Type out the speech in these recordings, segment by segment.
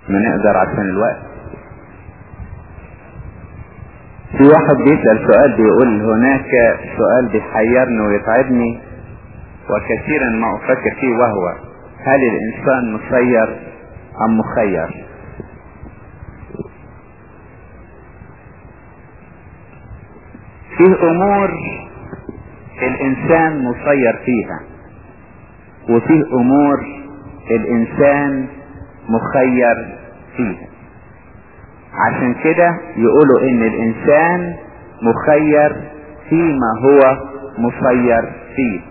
ما نقدر عشان الوقت في واحد بيسأل سؤال بيقول هناك سؤال بيحيرني ويتعبني وكثيرا ما افكر فيه وهو هل الانسان مسير ام مخير فيه امور الانسان مسير فيها وفيه امور الانسان مخير فيها عشان كده يقولوا ان الانسان مخير فيما هو مسير فيه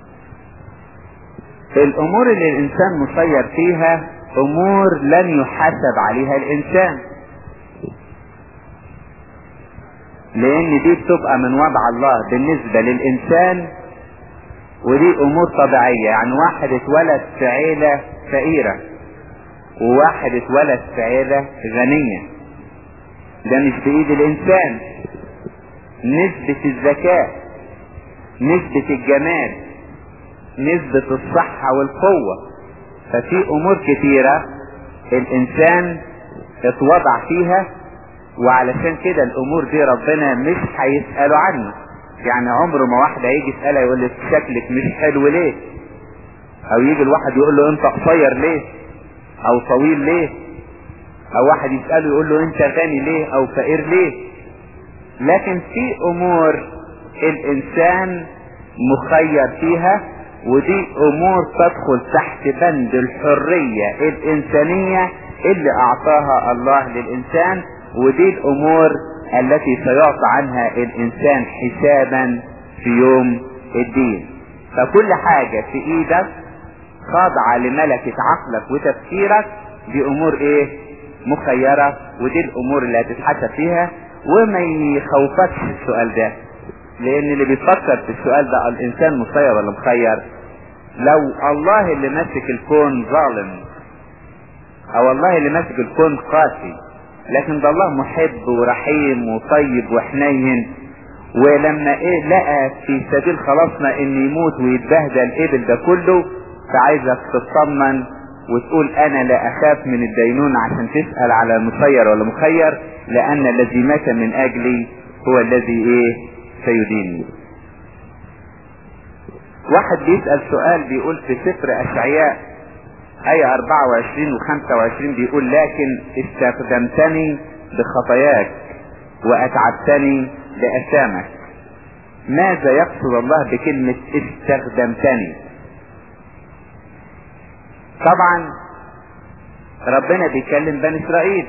الامور اللي الانسان مسير فيها امور لن يحاسب عليها الانسان لان دي بتبقى من وضع الله بالنسبة للانسان ودي امور طبيعية يعني واحد اتولد في عيلة فقيرة وواحد اتولد في عيلة غنية ده مش بايد الانسان نسبة الذكاء نسبة الجمال نسبة الصحة والقوة ففي امور كتيرة الانسان اتوضع فيها وعلشان كده الامور دي ربنا مش هيسأله عنه يعني عمره ما واحد هيجي يسأله يقول لك شكلك مش حلو ليه او يجي الواحد يقول له انت قصير ليه او طويل ليه او واحد يسأله يقول له انت غني ليه او فقير ليه لكن في امور الانسان مخير فيها ودي امور تدخل تحت بند الحرية الانسانية اللي اعطاها الله للانسان ودي الامور التي سيعطى عنها الانسان حسابا في يوم الدين فكل حاجة في ايدك خاضعة لملكة عقلك وتفكيرك دي امور ايه مخيرة ودي الامور اللي هتتحسب فيها وما يخوفكش السؤال ده لان اللي بيفكر في السؤال ده الانسان مسير ولا مخير لو الله اللي ماسك الكون ظالم او الله اللي ماسك الكون قاسي لكن ده الله محب ورحيم وطيب وحنين ولما ايه لقى في سبيل خلاصنا ان يموت ويتبهدل قبل ده كله فعايزك تطمن وتقول انا لا اخاف من الدينون عشان تسأل على مسير ولا مخير لان الذي مات من اجلي هو الذي ايه سيديني واحد بيسأل سؤال بيقول في سفر اشعياء آية 24 و 25 بيقول لكن استخدمتني بخطاياك وأتعبتني بأسامك ماذا يقصد الله بكلمة استخدمتني طبعا ربنا بيكلم بني إسرائيل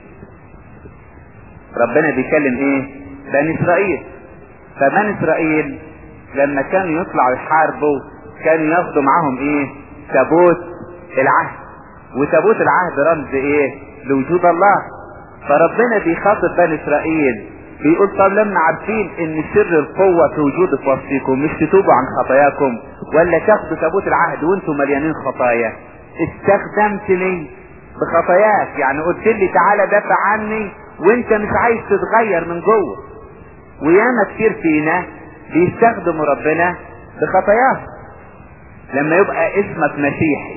ربنا بيكلم ايه بني إسرائيل فبني إسرائيل لما كانوا يطلعوا يحاربوا كانوا ياخدوا معاهم ايه تابوت العهد وتابوت العهد رمز ايه لوجود الله فربنا بيخاطب بني اسرائيل بيقول طب لما عارفين ان سر القوة في وجود في وسطكم مش تتوبوا عن خطاياكم ولا تاخدوا تابوت العهد وانتم مليانين خطايا استخدمتني بخطاياك يعني قلت لي تعالى دافع عني وانت مش عايز تتغير من جوه وياما كتير فينا بيستخدموا ربنا بخطاياهم لما يبقى اسمك مسيحي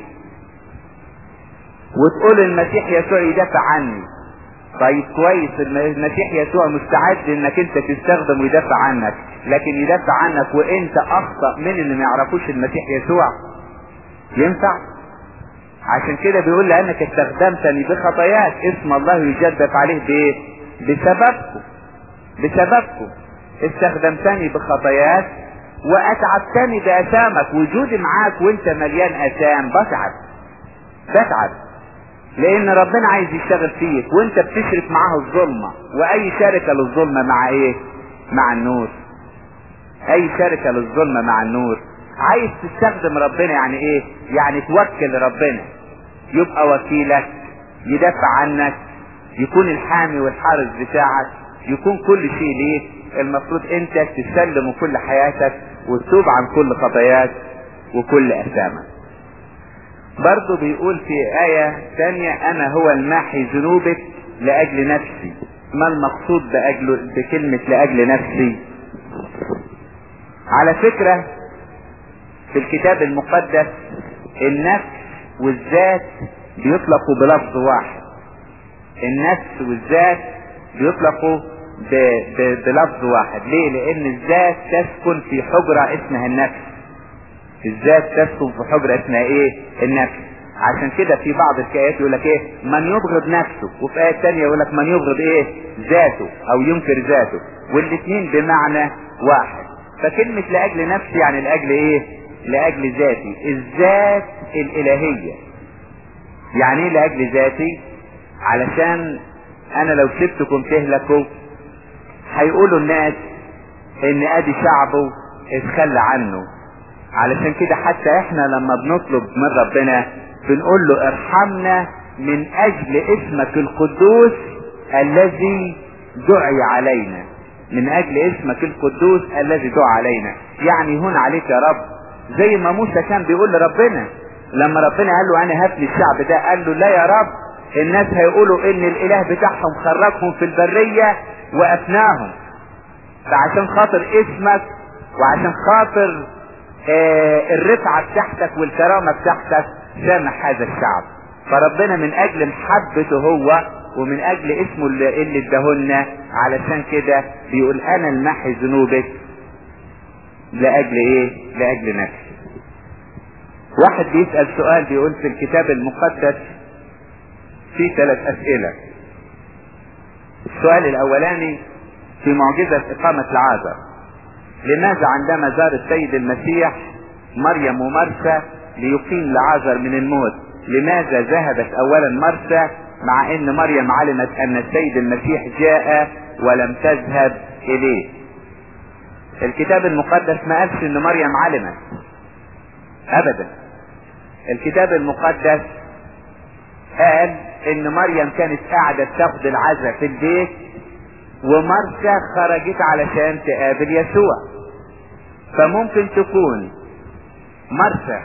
وتقول المسيح يسوع يدافع عني طيب كويس المسيح يسوع مستعد انك انت تستخدم ويدافع عنك لكن يدافع عنك وانت اخطأ من اللي ما يعرفوش المسيح يسوع ينفع عشان كده بيقول لانك استخدمتني بخطاياك اسم الله يجدف عليه بايه بسببكم بسببكم استخدمتني بخطاياك واتعبتني باثامك وجودي معاك وانت مليان اثام بتعب بتعب لان ربنا عايز يشتغل فيك وانت بتشرك معاه الظلمة واي شركة للظلمة مع ايه مع النور اي شركة للظلمة مع النور عايز تستخدم ربنا يعني ايه يعني توكل ربنا يبقى وكيلك يدافع عنك يكون الحامي والحارس بتاعك يكون كل شيء ليك المفروض انت تسلم كل حياتك وتتوب عن كل خطاياك وكل اثامك برضو بيقول في آية ثانية أنا هو الماحي ذنوبك لأجل نفسي ما المقصود بأجل بكلمة لأجل نفسي على فكرة في الكتاب المقدس النفس والذات بيطلقوا بلفظ واحد النفس والذات بيطلقوا ب- ب- بلفظ واحد ليه لان الذات تسكن في حجرة اسمها النفس الذات تسكن في حجرة اسمها ايه النفس عشان كده في بعض الآيات يقول لك ايه من يبغض نفسه وفي آية تانية يقول لك من يبغض ايه ذاته او ينكر ذاته والاثنين بمعنى واحد فكلمة لأجل نفسي يعني لأجل ايه لأجل ذاتي الذات الإلهية يعني ايه لأجل ذاتي علشان انا لو سبتكم تهلكوا هيقولوا الناس ان ادي شعبه اتخلى عنه علشان كده حتى احنا لما بنطلب من ربنا بنقول له ارحمنا من اجل اسمك القدوس الذي دعي علينا من اجل اسمك القدوس الذي دعي علينا يعني هون عليك يا رب زي ما موسى كان بيقول لربنا لما ربنا قال له انا هات لي الشعب ده قال له لا يا رب الناس هيقولوا ان الاله بتاعهم خرجهم في البرية وافناهم فعشان خاطر اسمك وعشان خاطر آه الرفعة بتاعتك والكرامة بتاعتك سامح هذا الشعب فربنا من اجل محبته هو ومن اجل اسمه اللي, اللي اداهولنا علشان كده بيقول انا المحي ذنوبك لاجل ايه لاجل نفسي واحد بيسأل سؤال بيقول في الكتاب المقدس في ثلاث اسئلة السؤال الاولاني في معجزة اقامة العازر لماذا عندما زار السيد المسيح مريم ومرسى ليقيم لعازر من الموت لماذا ذهبت اولا مرسى مع ان مريم علمت ان السيد المسيح جاء ولم تذهب اليه الكتاب المقدس ما قالش ان مريم علمت ابدا الكتاب المقدس قال ان مريم كانت قاعدة تاخد العزاء في البيت ومرسى خرجت علشان تقابل يسوع فممكن تكون مرسى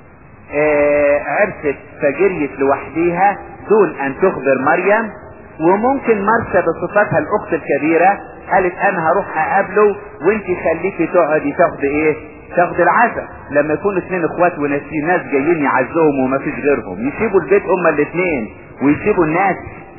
آه عرفت فجريت لوحديها دون ان تخبر مريم وممكن مرسى بصفتها الاخت الكبيرة قالت انا هروح اقابله وانت خليكي تقعدي تاخدي ايه تاخد العزاء لما يكونوا اثنين اخوات وناس ناس جايين يعزوهم وما فيش غيرهم يسيبوا البيت هما الاثنين ويسيبوا الناس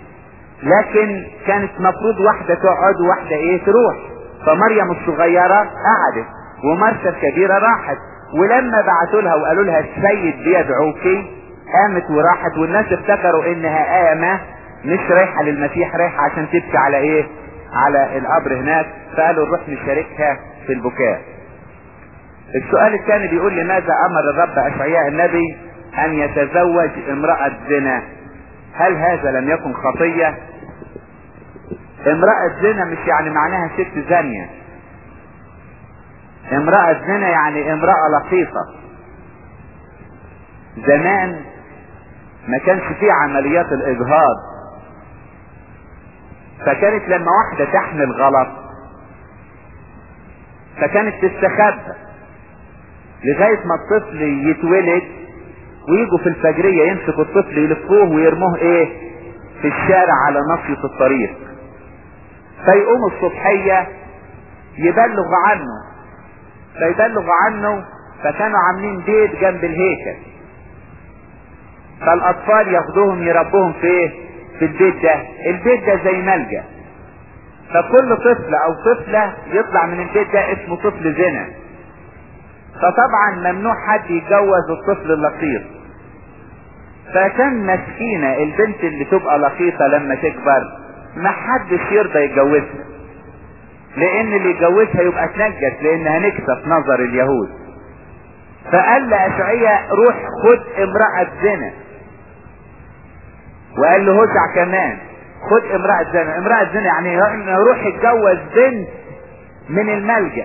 لكن كانت مفروض واحدة تقعد وواحدة ايه تروح فمريم الصغيرة قعدت ومرسى الكبيرة راحت ولما بعتوا لها وقالوا لها السيد بيدعوكي قامت وراحت والناس افتكروا انها قامة مش رايحة للمسيح رايحة عشان تبكي على ايه على القبر هناك فقالوا نروح نشاركها في البكاء السؤال الثاني بيقول لماذا امر الرب اشعياء النبي ان يتزوج امرأة زنا هل هذا لم يكن خطية امرأة زنا مش يعني معناها ست زانية امرأة زنا يعني امرأة لطيفة زمان ما كانش فيه عمليات الاجهاض فكانت لما واحدة تحمل غلط فكانت تستخبى لغاية ما الطفل يتولد ويجوا في الفجرية يمسكوا الطفل يلفوه ويرموه ايه في الشارع على نصية الطريق فيقوموا الصبحية يبلغوا عنه فيبلغوا عنه فكانوا عاملين بيت جنب الهيكل فالاطفال ياخدوهم يربوهم في ايه في البيت ده البيت ده زي ملجأ فكل طفل او طفلة يطلع من البيت ده اسمه طفل زنا فطبعا ممنوع حد يتجوز الطفل اللقيط فكان مسكينة البنت اللي تبقى لقيطة لما تكبر ما حدش يرضى يتجوزها لان اللي يتجوزها يبقى تنجس لانها نكسة في نظر اليهود فقال لأشعية روح خد امرأة زنا وقال له هشع كمان خد امرأة زنا امرأة زنا يعني روح اتجوز بنت من الملجأ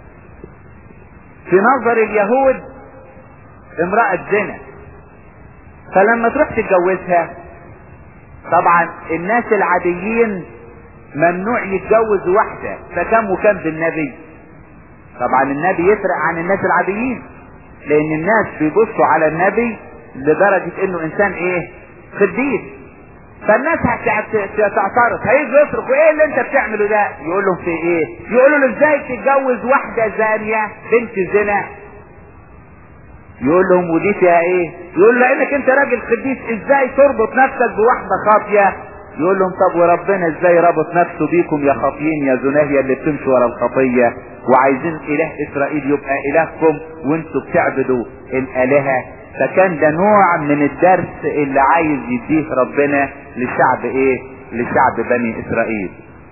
في نظر اليهود امرأة زنا فلما تروح تتجوزها طبعا الناس العاديين ممنوع يتجوز واحدة فكم وكم بالنبي طبعا النبي يفرق عن الناس العاديين لان الناس بيبصوا على النبي لدرجة انه انسان ايه قديس فالناس هتعترض هيجوا يصرخوا ايه اللي انت بتعمله ده يقول لهم في ايه يقولوا له ازاي تتجوز واحدة زانية بنت زنا يقول لهم ودي فيها ايه يقول لانك انت راجل قديس ازاي تربط نفسك بواحدة خاطية يقول لهم طب وربنا ازاي ربط نفسه بيكم يا خاطيين يا زناهية اللي بتمشوا ورا الخطية وعايزين اله اسرائيل يبقى الهكم وانتوا بتعبدوا الالهة فكان ده نوع من الدرس اللي عايز يديه ربنا لشعب ايه لشعب بني اسرائيل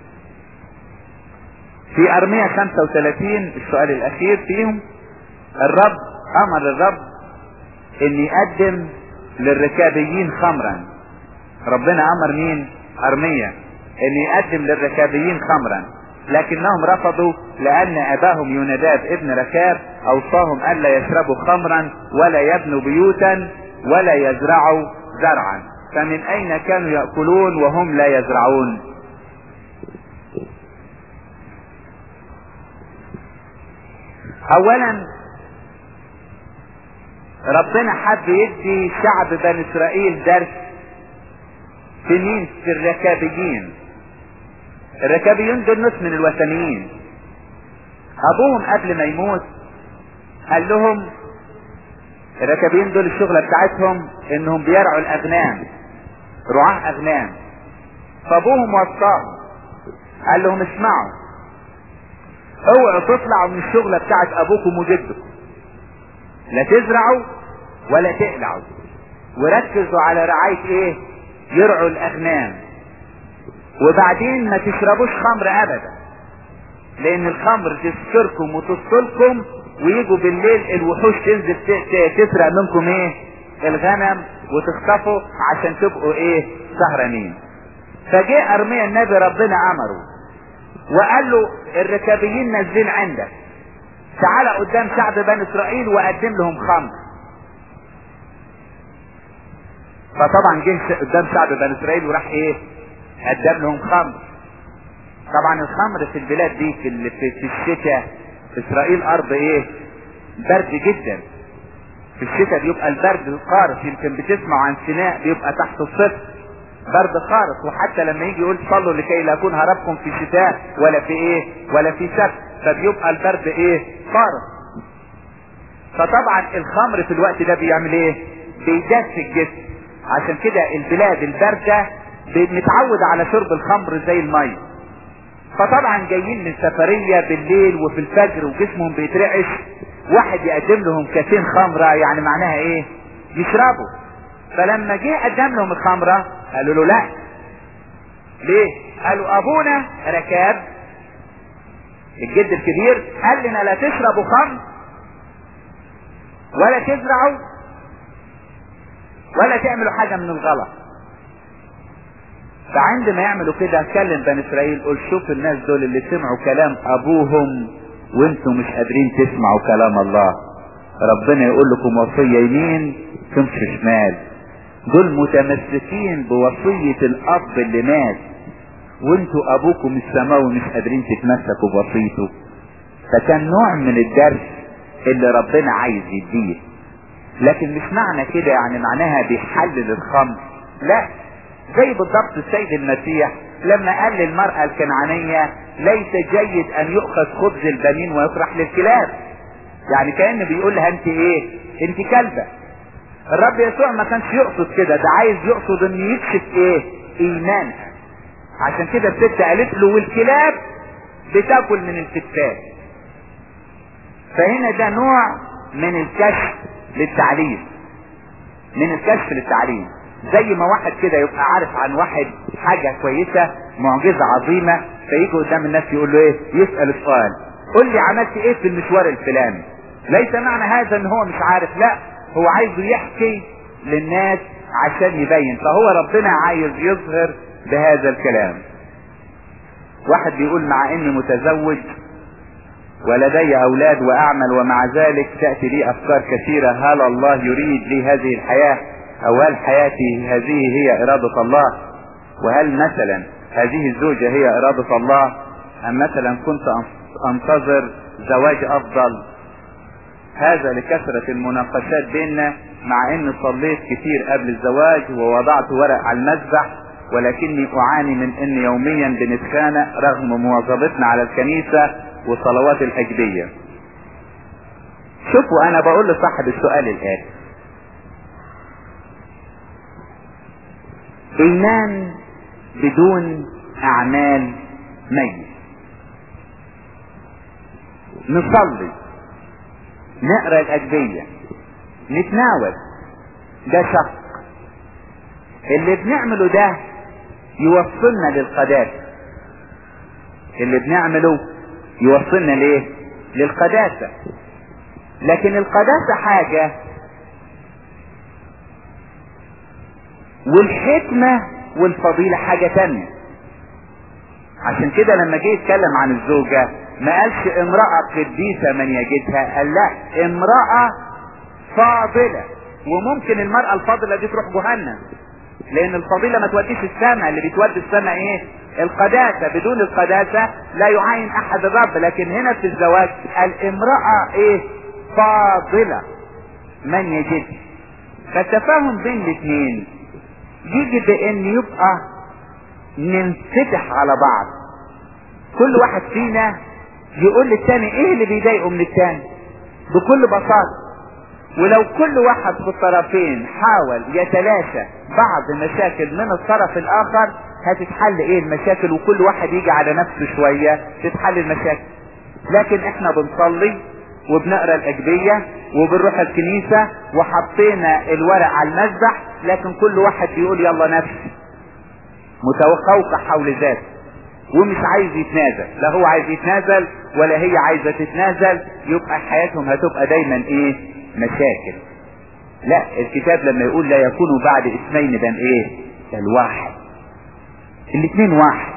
في ارمية 35 السؤال الاخير فيهم الرب امر الرب ان يقدم للركابيين خمرا ربنا امر مين ارمية ان يقدم للركابيين خمرا لكنهم رفضوا لان اباهم يوناداب ابن ركاب اوصاهم الا يشربوا خمرا ولا يبنوا بيوتا ولا يزرعوا زرعا فمن اين كانوا يأكلون وهم لا يزرعون اولا ربنا حب يدي شعب بني اسرائيل درس في مين في الركابيين الركابيين دول ناس من الوثنيين ابوهم قبل ما يموت قال لهم الركابيين دول الشغلة بتاعتهم انهم بيرعوا الاغنام رعاة اغنام فابوهم وصاهم قال لهم اسمعوا اوعوا تطلعوا من الشغلة بتاعت ابوكم وجدكم لا تزرعوا ولا تقلعوا وركزوا على رعاية ايه يرعوا الاغنام وبعدين ما تشربوش خمر ابدا لان الخمر تسكركم وتفصلكم ويجوا بالليل الوحوش تنزل تسرق منكم ايه الغنم وتخطفوا عشان تبقوا ايه سهرانين فجاء ارميا النبي ربنا امره وقال له الركابيين نازلين عندك تعالى قدام شعب بني اسرائيل وقدم لهم خمر فطبعا جه قدام شعب بني اسرائيل وراح ايه قدم لهم خمر طبعا الخمر في البلاد دي في, في الشتاء في اسرائيل ارض ايه برد جدا في الشتاء بيبقى البرد قارس يمكن بتسمعوا عن سيناء بيبقى تحت الصفر برد خارق وحتى لما يجي يقول صلوا لكي لا اكون هربكم في شتاء ولا في ايه ولا في سبت فبيبقى البرد ايه خارق فطبعا الخمر في الوقت ده بيعمل ايه بيدفي الجسم عشان كده البلاد الباردة متعود على شرب الخمر زي المية فطبعا جايين من سفرية بالليل وفي الفجر وجسمهم بيترعش واحد يقدم لهم كاسين خمرة يعني معناها ايه يشربوا فلما جه قدم لهم الخمرة قالوا له لا ليه قالوا ابونا ركاب الجد الكبير قال لنا لا تشربوا خمر ولا تزرعوا ولا تعملوا حاجة من الغلط فعندما يعملوا كده كلم بني اسرائيل قول شوف الناس دول اللي سمعوا كلام ابوهم وانتم مش قادرين تسمعوا كلام الله ربنا يقول لكم وصية يمين تمشي شمال دول متمسكين بوصية الاب اللي مات وانتوا ابوكم السماوي مش قادرين تتمسكوا بوصيته فكان نوع من الدرس اللي ربنا عايز يديه لكن مش معنى كده يعني معناها بيحلل الخمر لا زي بالضبط السيد المسيح لما قال للمرأة الكنعانية ليس جيد ان يؤخذ خبز البنين ويطرح للكلاب يعني كأن بيقول لها انت ايه انت كلبة الرب يسوع ما كانش يقصد كده ده عايز يقصد ان يكشف ايه ايمانها عشان كده الست قالت له والكلاب بتاكل من الفتات فهنا ده نوع من الكشف للتعليم من الكشف للتعليم زي ما واحد كده يبقى عارف عن واحد حاجة كويسة معجزة عظيمة فيجي قدام الناس يقول له ايه يسأل السؤال قل لي عملت ايه في المشوار الفلاني ليس معنى هذا ان هو مش عارف لا هو عايزه يحكي للناس عشان يبين فهو ربنا عايز يظهر بهذا الكلام واحد بيقول مع اني متزوج ولدي اولاد واعمل ومع ذلك تأتي لي افكار كثيرة هل الله يريد لي هذه الحياة او هل حياتي هذه هي ارادة الله وهل مثلا هذه الزوجة هي ارادة الله ام مثلا كنت انتظر زواج افضل هذا لكثرة المناقشات بيننا مع اني صليت كتير قبل الزواج ووضعت ورق على المذبح ولكني اعاني من ان يوميا بنتخانق رغم مواظبتنا على الكنيسة وصلوات الاجبية شوفوا انا بقول لصاحب السؤال الاتي ايمان بدون اعمال ميت نصلي نقرا الاجبيه نتناول ده شق اللي بنعمله ده يوصلنا للقداسه اللي بنعمله يوصلنا ليه للقداسه لكن القداسه حاجه والحكمه والفضيله حاجه تانية عشان كده لما جه يتكلم عن الزوجه ما قالش امرأة قديسة من يجدها قال لا امرأة فاضلة وممكن المرأة الفاضلة دي تروح جهنم لان الفضيلة ما توديش السماء اللي بتودي السماء ايه القداسة بدون القداسة لا يعاين احد الرب لكن هنا في الزواج الامرأة ايه فاضلة من يجد فالتفاهم بين الاثنين يجي بان يبقى ننفتح على بعض كل واحد فينا يقول للتاني ايه اللي بيضايقه من التاني بكل بساطة ولو كل واحد في الطرفين حاول يتلاشى بعض مشاكل من الطرف الاخر هتتحل ايه المشاكل وكل واحد يجي على نفسه شوية تتحل المشاكل لكن احنا بنصلي وبنقرا الاجبية وبنروح الكنيسة وحطينا الورق على المذبح لكن كل واحد بيقول يلا نفسي متوقوقة حول ذاته ومش عايز يتنازل لا هو عايز يتنازل ولا هي عايزة تتنازل يبقى حياتهم هتبقى دايما ايه مشاكل لا الكتاب لما يقول لا يكونوا بعد اسمين بل ايه بل واحد الاثنين واحد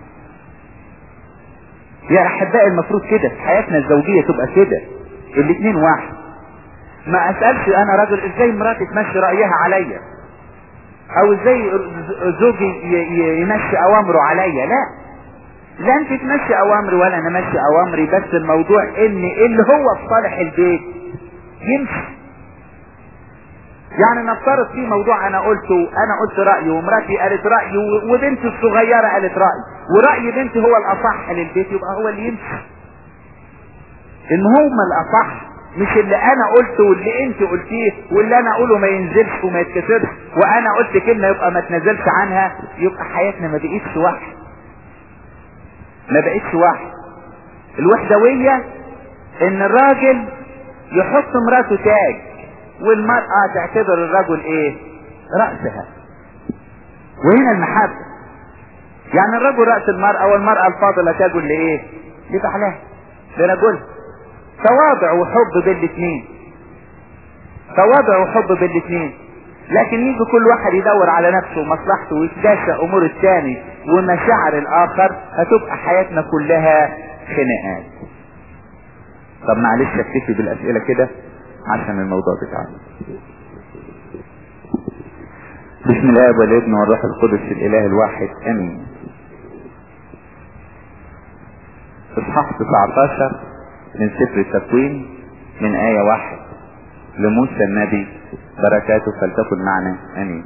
يا احبائي المفروض كده في حياتنا الزوجية تبقى كده الاثنين واحد ما اسألش انا راجل ازاي مراتي تمشي رأيها عليا او ازاي زوجي يمشي اوامره عليا لا لا انت تمشي اوامري ولا انا ماشي اوامري بس الموضوع ان اللي هو في صالح البيت يمشي يعني نفترض في موضوع انا قلته انا قلت رايي ومراتي قالت رايي وبنتي الصغيره قالت رايي وراي بنتي هو الاصح للبيت يبقى هو اللي يمشي ان هما الاصح مش اللي انا قلته واللي انت قلتيه واللي انا اقوله ما ينزلش وما يتكسرش وانا قلت كلمه يبقى ما تنزلش عنها يبقى حياتنا ما بقتش واحد ما بقتش واحد الوحدويه ان الراجل يحط مراته تاج والمرأة تعتبر الرجل ايه رأسها وهنا المحبة يعني الرجل رأس المرأة والمرأة الفاضلة تاج لايه لبعلها لرجلها تواضع وحب بين الاثنين تواضع وحب بين الاثنين لكن يجي كل واحد يدور على نفسه ومصلحته ويتداشى امور الثاني ومشاعر الاخر هتبقى حياتنا كلها خناقات طب معلش اكتفي بالاسئله كده عشان الموضوع بتاعنا بسم الله والابن والروح القدس الاله الواحد امين اصحاح 19 من سفر التكوين من آية واحد لموسى النبي بركاته فلتكن معنا امين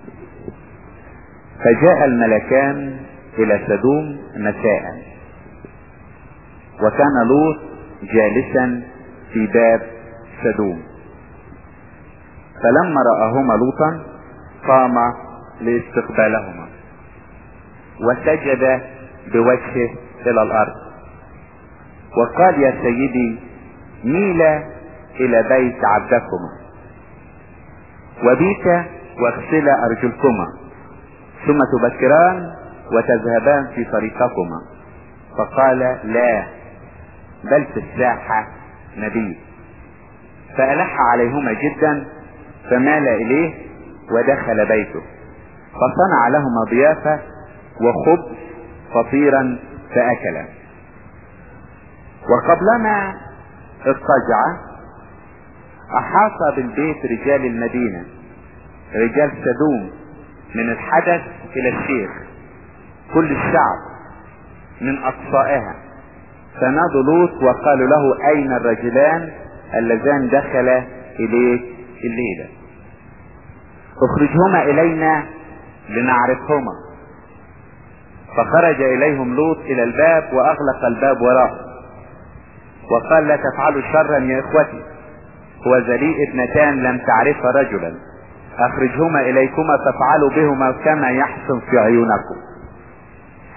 فجاء الملكان الى سدوم مساء وكان لوط جالسا في باب سدوم فلما رآهما لوطا قام لاستقبالهما وسجد بوجهه الى الارض وقال يا سيدي ميل الى بيت عبدكما وبيت واغسلا ارجلكما ثم تبكران وتذهبان في طريقكما فقال لا بل في الساحة نبي فألح عليهما جدا فمال إليه ودخل بيته فصنع لهما ضيافة وخبز فطيرا فأكلا وقبلما اضطجع أحاط بالبيت رجال المدينة رجال سدوم من الحدث إلى الشيخ كل الشعب من أقصائها فنادوا لوط وقالوا له أين الرجلان اللذان دخل إليك الليلة اخرجهما إلينا لنعرفهما فخرج إليهم لوط إلى الباب وأغلق الباب وراءه وقال لا تفعلوا شرا يا إخوتي هو ذلي ابنتان لم تعرف رجلا أخرجهما إليكما فافعلوا بهما كما يحسن في عيونكم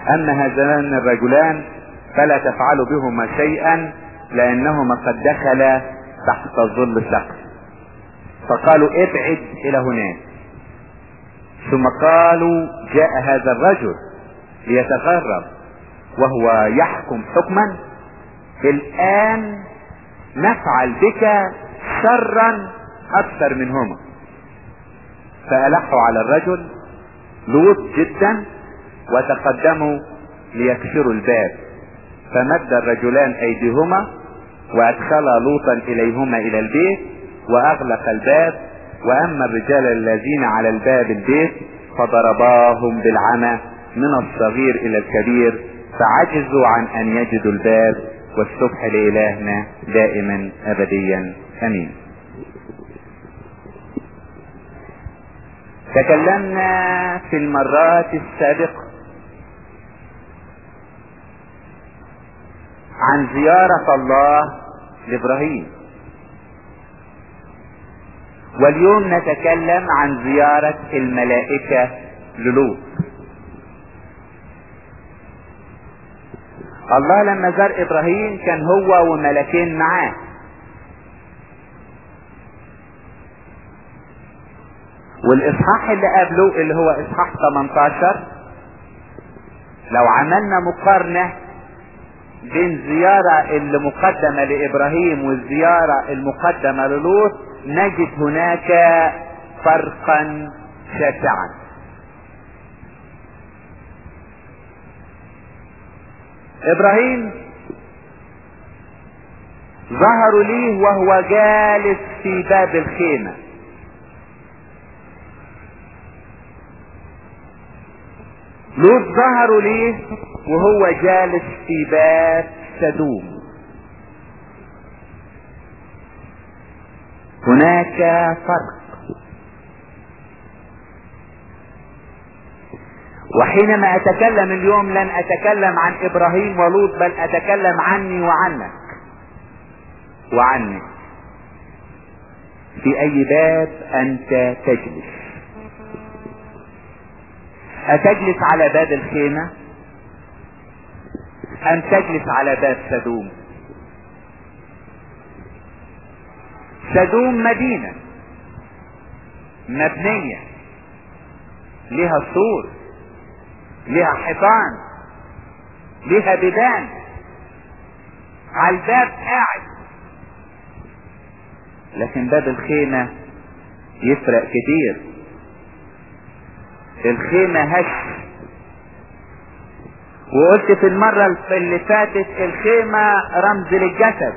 اما هذان الرجلان فلا تفعلوا بهما شيئا لانهما قد دخلا تحت ظل سقف فقالوا ابعد الى هناك ثم قالوا جاء هذا الرجل ليتغرب وهو يحكم حكما الان نفعل بك شرا اكثر منهما فالحوا على الرجل لوط جدا وتقدموا ليكسروا الباب فمد الرجلان ايديهما وادخلا لوطا اليهما الى البيت واغلق الباب واما الرجال الذين على الباب البيت فضرباهم بالعمى من الصغير الى الكبير فعجزوا عن ان يجدوا الباب والسبح لالهنا دائما ابديا امين تكلمنا في المرات السابقة عن زيارة الله لابراهيم واليوم نتكلم عن زيارة الملائكة للوط الله لما زار ابراهيم كان هو وملكين معاه والاصحاح اللي قبله اللي هو اصحاح 18 لو عملنا مقارنة بين زيارة اللي مقدمة لابراهيم والزيارة المقدمة للوط نجد هناك فرقا شاسعا ابراهيم ظهروا ليه وهو جالس في باب الخيمه لوط ظهروا ليه وهو جالس في باب سدوم هناك فرق وحينما اتكلم اليوم لن اتكلم عن ابراهيم ولوط بل اتكلم عني وعنك وعنك في اي باب انت تجلس أتجلس على باب الخيمة أم تجلس على باب سدوم سدوم مدينة مبنية لها سور لها حيطان لها بيبان على الباب قاعد لكن باب الخيمة يفرق كتير الخيمة هش وقلت في المرة اللي فاتت الخيمة رمز للجسد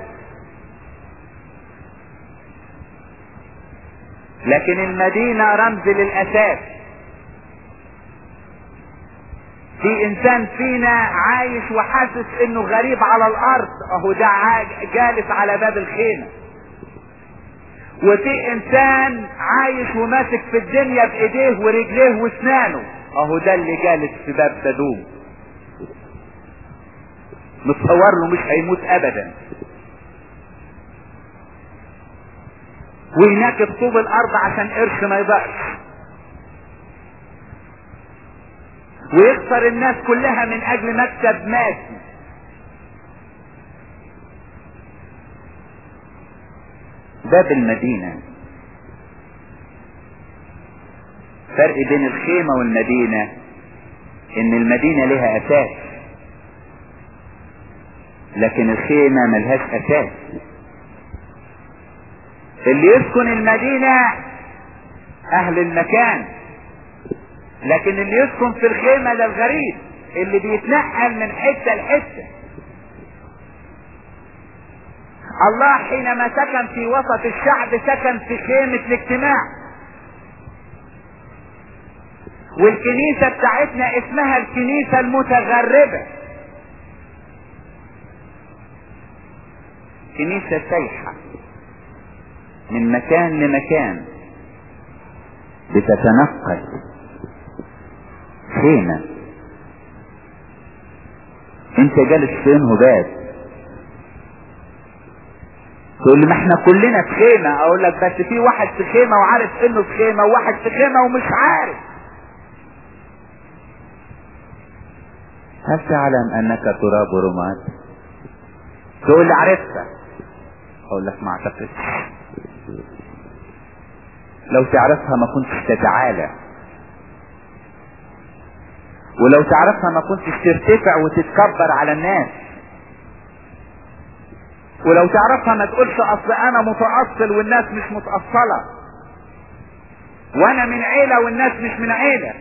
لكن المدينة رمز للأساس في انسان فينا عايش وحاسس انه غريب على الارض اهو ده جالس على باب الخيمه وفي انسان عايش وماسك في الدنيا بايديه ورجليه واسنانه اهو ده اللي جالس في باب سدوم متصور له مش هيموت ابدا وهناك بطوب الارض عشان قرش ما يضيعش ويخسر الناس كلها من اجل مكسب مادي باب المدينة فرق بين الخيمة والمدينة ان المدينة لها اساس لكن الخيمة ملهاش اساس اللي يسكن المدينة اهل المكان لكن اللي يسكن في الخيمة ده الغريب اللي بيتنقل من حتة لحتة الله حينما سكن في وسط الشعب سكن في خيمة الاجتماع والكنيسة بتاعتنا اسمها الكنيسة المتغربة كنيسة سايحة من مكان لمكان بتتنقل خيمة انت جالس فين هبات تقول لي ما احنا كلنا في خيمة اقول لك بس في واحد في خيمة وعارف انه في خيمة وواحد في خيمة ومش عارف هل تعلم انك تراب رماد تقول لي عرفتها اقول لك ما اعتقدش لو تعرفها ما كنتش تتعالى ولو تعرفها ما كنتش ترتفع وتتكبر على الناس ولو تعرفها ما تقولش اصل انا متأصل والناس مش متأصلة وانا من عيلة والناس مش من عيلة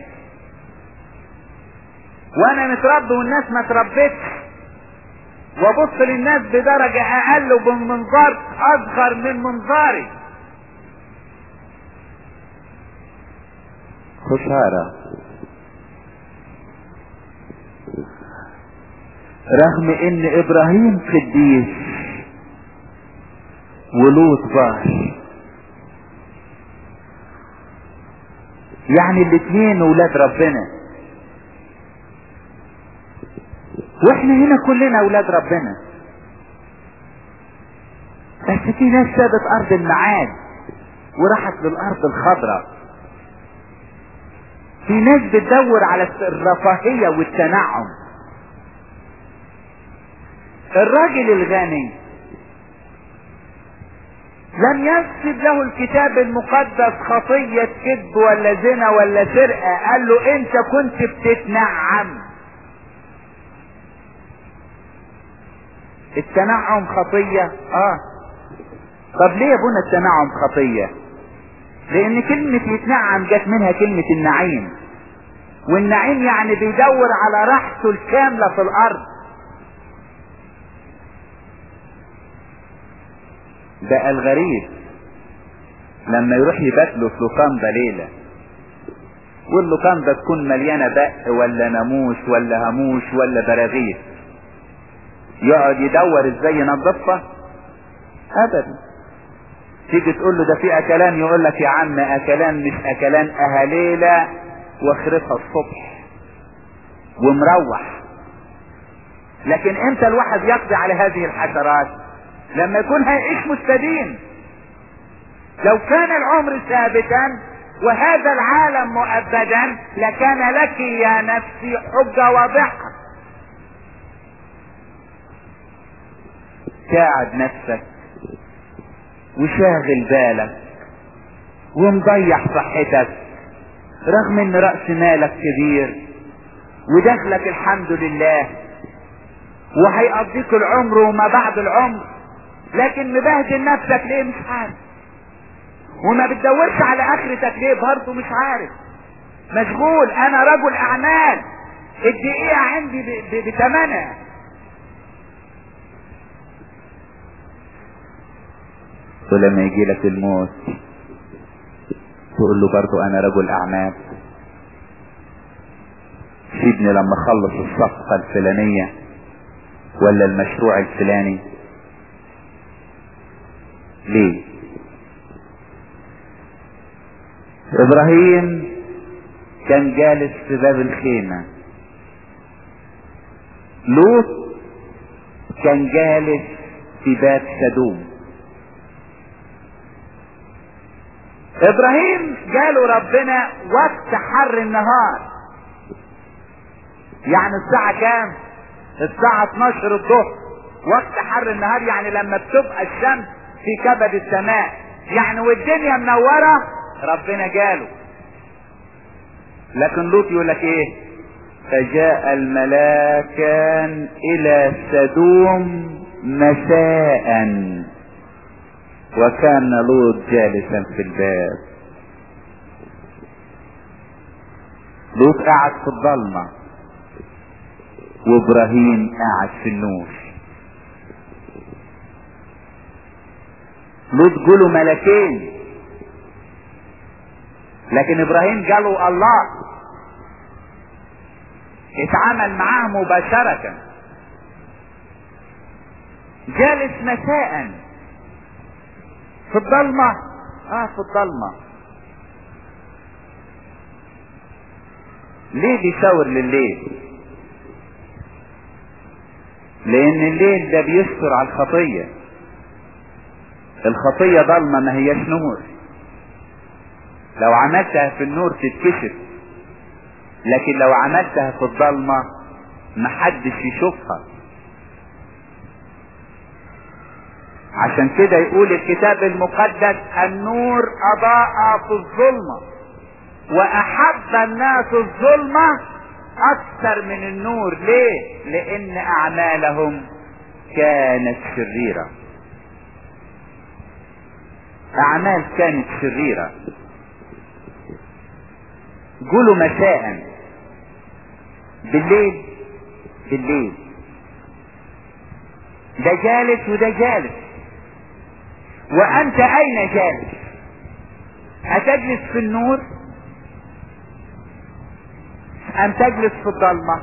وانا متربي والناس ما تربتش وابص للناس بدرجة اقل وبمنظار اصغر من منظاري خسارة رغم ان ابراهيم قديس ولوط بار يعني الاثنين ولاد ربنا واحنا هنا كلنا اولاد ربنا بس في ناس سابت ارض المعاد وراحت للارض الخضراء في ناس بتدور على الرفاهية والتنعم الراجل الغني لم ينسب له الكتاب المقدس خطية كذب ولا زنا ولا سرقة قال له انت كنت بتتنعم التنعم خطية اه طب ليه يا ابونا التنعم خطية لان كلمة يتنعم جت منها كلمة النعيم والنعيم يعني بيدور على راحته الكاملة في الارض بقى الغريب لما يروح يبات له في لوكاندا ليلة واللوكاندا تكون مليانة بق ولا ناموس ولا هموش ولا براغيث يقعد يدور ازاي ينظفها ابدا تيجي تقول له ده في اكلان يقول لك يا عم اكلان مش اكلان اهاليلة واخرتها الصبح ومروح لكن امتى الواحد يقضي على هذه الحشرات لما يكون هيعيش مستدين لو كان العمر ثابتا وهذا العالم مؤبدا لكان لك يا نفسي حجة واضحة ساعد نفسك وشاغل بالك ومضيع صحتك رغم ان رأس مالك كبير ودخلك الحمد لله وهيقضيك العمر وما بعد العمر لكن مبهدل نفسك ليه مش عارف وما بتدورش على اخرتك ليه برضه مش عارف مشغول انا رجل اعمال الدقيقة عندي بتمنى ولما يجي لك الموت تقول له برضو انا رجل اعمال سيبني لما اخلص الصفقة الفلانية ولا المشروع الفلاني ليه ابراهيم كان جالس في باب الخيمة لوط كان جالس في باب سدوم ابراهيم جاله ربنا وقت حر النهار يعني الساعة كام الساعة 12 الظهر وقت حر النهار يعني لما بتبقى الشمس في كبد السماء يعني والدنيا منورة ربنا جاله لكن لوط يقول لك ايه فجاء الملاكان الى سدوم مساء وكان لوط جالسا في الباب لوط قاعد في الضلمة وابراهيم قاعد في النور لوط جوله ملكين لكن ابراهيم جاله الله اتعامل معاه مباشرة جالس مساء في الضلمة اه في الضلمة ليه بيشاور لليل لان الليل ده بيستر على الخطية الخطية ضلمة ما هياش نور لو عملتها في النور تتكشف لكن لو عملتها في الضلمة محدش يشوفها عشان كده يقول الكتاب المقدس النور اضاء في الظلمة واحب الناس الظلمة اكثر من النور ليه لان اعمالهم كانت شريرة اعمال كانت شريرة قولوا مساء بالليل بالليل ده جالس وده جالس وانت اين جالس اتجلس في النور ام تجلس في الظلمه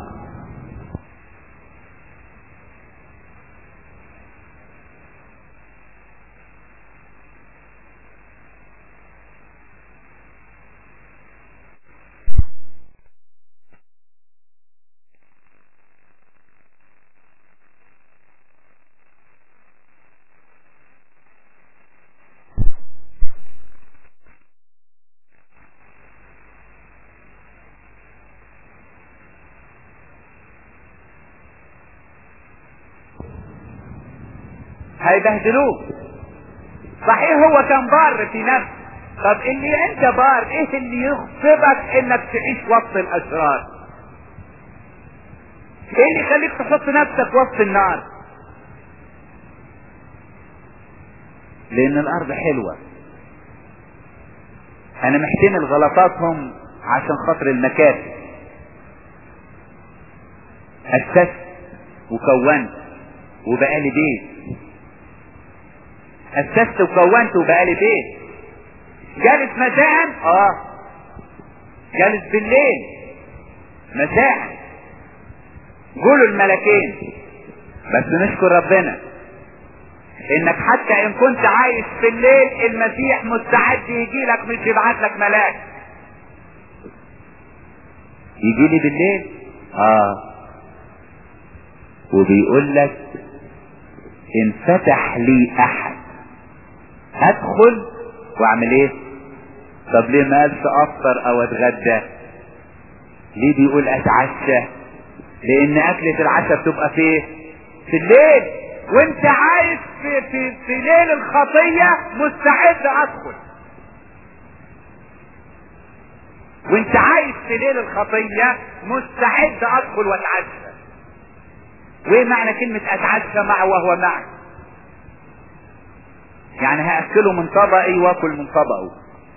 هيبهدلوك صحيح هو كان بار في نفسه طب اللي انت بار ايه اللي يغصبك انك تعيش وسط الاشرار ايه اللي يخليك تحط نفسك وسط النار لان الارض حلوة انا محتمل غلطاتهم عشان خاطر المكاسب اسست وكونت وبقالي بيت اسست وكونت وبقالي بيت جالس مساء اه جالس بالليل مساء قولوا الملكين بس نشكر ربنا انك حتى ان كنت عايش في الليل المسيح مستعد يجي لك مش يبعت لك ملاك يجي لي بالليل اه وبيقول لك ان فتح لي احد ادخل واعمل ايه طب ليه ما قالش افطر او اتغدى ليه بيقول اتعشى لان اكلة العشاء بتبقى في في الليل وانت عايش في, في, في ليل الخطية مستعد ادخل وانت عايش في ليل الخطية مستعد ادخل واتعشى وايه معنى كلمة اتعشى معه وهو معي يعني هاكله من طبقي واكل من طبقه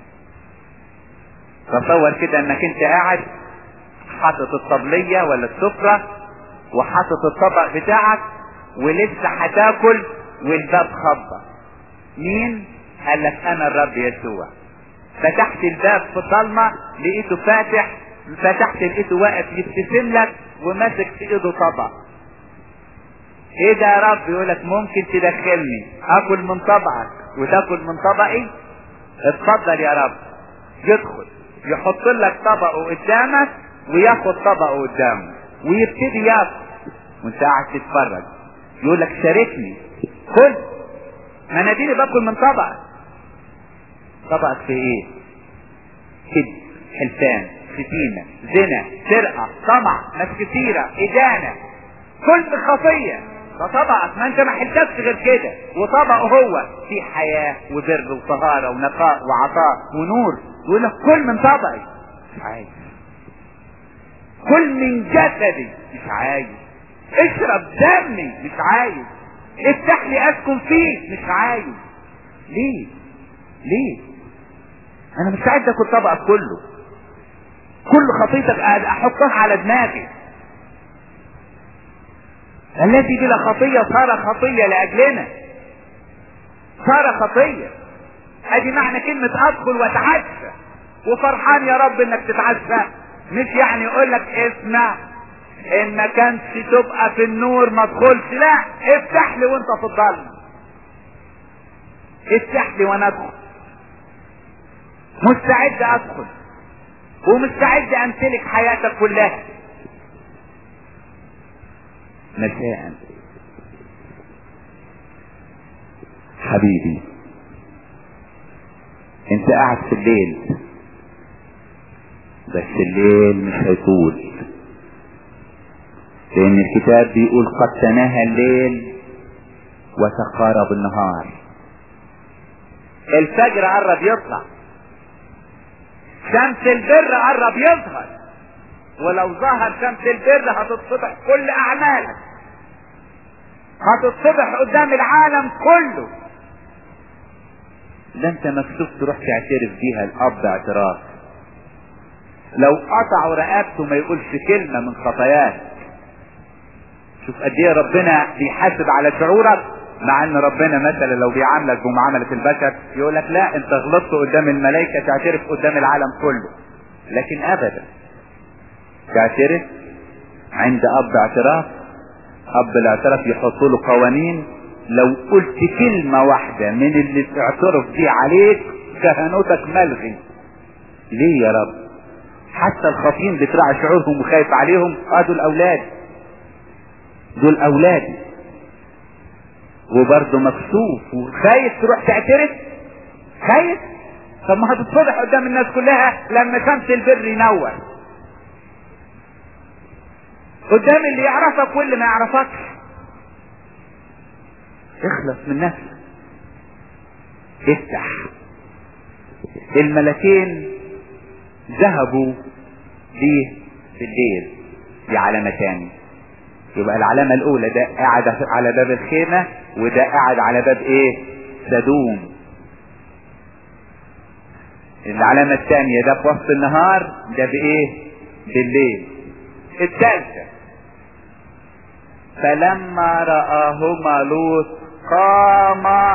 تصور كده انك انت قاعد حاطط الطبلية ولا السفرة وحاطط الطبق بتاعك ولسه هتاكل والباب خبط مين قال لك انا الرب يسوع فتحت الباب في الضلمة لقيته فاتح فتحت لقيته واقف يبتسم لك وماسك في ايده طبق ايه ده يا رب يقول لك ممكن تدخلني اكل من طبقك وتاكل من طبقي اتفضل يا رب يدخل يحط لك طبقه قدامك وياخد طبقه قدامه ويبتدي ياكل وانت قاعد تتفرج يقول لك شاركني كل ما انا ديني باكل من طبقك طبقك في ايه كذب حلفان شتيمة زنا سرقة طمع ناس كثيرة إدانة كل خطية ده طبقك ما انت ما حلتكش غير كده وطبقه هو في حياة وبر وطهارة ونقاء وعطاء ونور يقول لك كل من طبقي مش عايز كل من جسدي مش عايز اشرب دمي مش عايز افتح لي اسكن فيه مش عايز ليه ليه انا مستعد اكل طبقك كله كل خطيتك احطها على دماغي الذي بلا خطية صار خطية لأجلنا صار خطية ادي معنى كلمة ادخل واتعشى وفرحان يا رب انك تتعشى مش يعني يقول لك اسمع ان ما كانش تبقى في النور ما تدخلش لا افتح لي وانت في الضلمه افتح لي وانا ادخل مستعد ادخل ومستعد امتلك حياتك كلها مساء حبيبي انت قاعد في الليل بس الليل مش هيطول لان الكتاب بيقول قد تناهى الليل وتقارب النهار الفجر قرب يطلع شمس البر قرب يظهر ولو ظهر شمس البر هتتصبح كل اعمالك هتتصبح قدام العالم كله ده انت مكسوف تروح تعترف بيها الاب اعتراف لو قطعوا رقبته ما يقولش كلمة من خطاياك شوف قد ايه ربنا بيحاسب على شعورك مع ان ربنا مثلا لو بيعاملك بمعاملة البشر يقول لك لا انت غلطت قدام الملائكة تعترف قدام العالم كله لكن ابدا تعترف عند اب اعتراف اب الاعتراف يحط له قوانين لو قلت كلمة واحدة من اللي اعترف بيه عليك كهنوتك ملغي ليه يا رب حتى الخاطين بتراعي شعورهم وخايف عليهم اه دول اولاد دول اولادي وبرضه مكسوف وخايف تروح تعترف خايف طب ما هتتفضح قدام الناس كلها لما شمس البر ينور قدام اللي يعرفك واللي ما يعرفكش اخلص من نفسك افتح الملكين ذهبوا ليه بالليل دي علامة تاني يبقى العلامة الأولى ده قاعد على باب الخيمة وده قاعد على باب إيه؟ سدوم. العلامة الثانية ده في وسط النهار ده بإيه؟ بالليل. الثالثة فلما رآهما لوط قام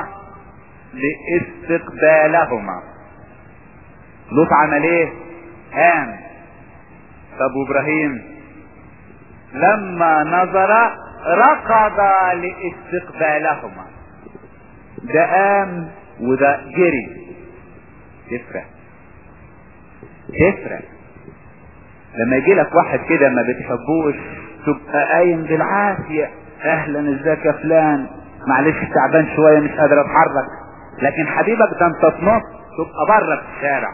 لاستقبالهما. لوط عمل إيه؟ قام. طب وإبراهيم لما نظر ركض لاستقبالهما ده قام وده جري تفرق تفرق لما يجي لك واحد كده ما بتحبوش تبقى قايم بالعافية اهلا ازيك يا فلان معلش تعبان شوية مش قادر اتحرك لكن حبيبك ده انت تنط تبقى بره في الشارع